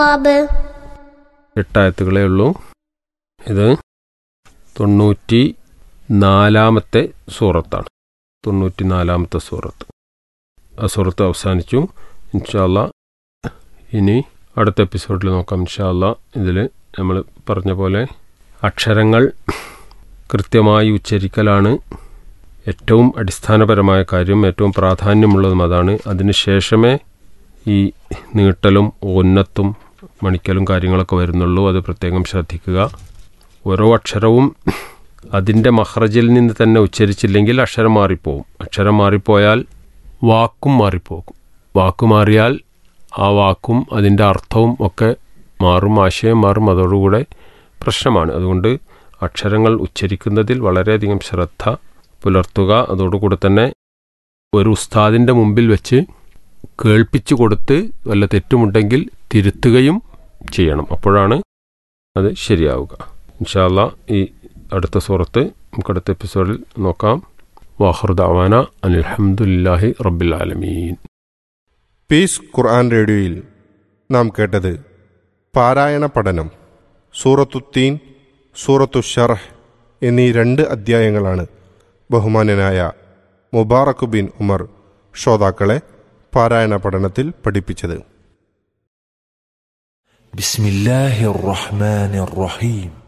ബാബ് എട്ടായത്തുകളേ ഉള്ളൂ ഇത് തൊണ്ണൂറ്റി നാലാമത്തെ സൂറത്താണ് തൊണ്ണൂറ്റി നാലാമത്തെ സൂറത്ത് ആ സൂറത്ത് അവസാനിച്ചു ഇൻഷാല്ല ഇനി അടുത്ത എപ്പിസോഡിൽ നോക്കാം ഇൻഷാല്ല ഇതിൽ നമ്മൾ പറഞ്ഞ പോലെ അക്ഷരങ്ങൾ കൃത്യമായി ഉച്ചരിക്കലാണ് ഏറ്റവും അടിസ്ഥാനപരമായ കാര്യം ഏറ്റവും പ്രാധാന്യമുള്ളതും അതാണ് അതിനുശേഷമേ ഈ നീട്ടലും ഉന്നത്തും മണിക്കലും കാര്യങ്ങളൊക്കെ വരുന്നുള്ളൂ അത് പ്രത്യേകം ശ്രദ്ധിക്കുക ഓരോ അക്ഷരവും അതിൻ്റെ മഹ്റജിൽ നിന്ന് തന്നെ ഉച്ചരിച്ചില്ലെങ്കിൽ അക്ഷരം മാറിപ്പോവും അക്ഷരം മാറിപ്പോയാൽ വാക്കും മാറിപ്പോകും വാക്ക് മാറിയാൽ ആ വാക്കും അതിൻ്റെ അർത്ഥവും ഒക്കെ മാറും ആശയം മാറും അതോടുകൂടെ പ്രശ്നമാണ് അതുകൊണ്ട് അക്ഷരങ്ങൾ ഉച്ചരിക്കുന്നതിൽ വളരെയധികം ശ്രദ്ധ പുലർത്തുക അതോടുകൂടെ തന്നെ ഒരു ഉസ്താദിൻ്റെ മുമ്പിൽ വെച്ച് കേൾപ്പിച്ചു കൊടുത്ത് വല്ല തെറ്റുമുണ്ടെങ്കിൽ തിരുത്തുകയും ചെയ്യണം അപ്പോഴാണ് അത് ശരിയാവുക ഇൻഷാല്ല ഈ അടുത്ത സൂറത്ത് നമുക്ക് അടുത്ത എപ്പിസോഡിൽ നോക്കാം വാഹൃദാവാന അലഹമുല്ലാഹി റബ്ബിൽ ആലമീൻ പീസ് ഖുർആൻ റേഡിയോയിൽ നാം കേട്ടത് പാരായണ പഠനം സൂറത്തുത്തീൻ സൂറത്തു ഷറഹ് എന്നീ രണ്ട് അധ്യായങ്ങളാണ് ബഹുമാന്യനായ മുബാറക് ബിൻ ഉമർ ശ്രോതാക്കളെ പാരായണ പഠനത്തിൽ പഠിപ്പിച്ചത് بسم الله الرحمن الرحيم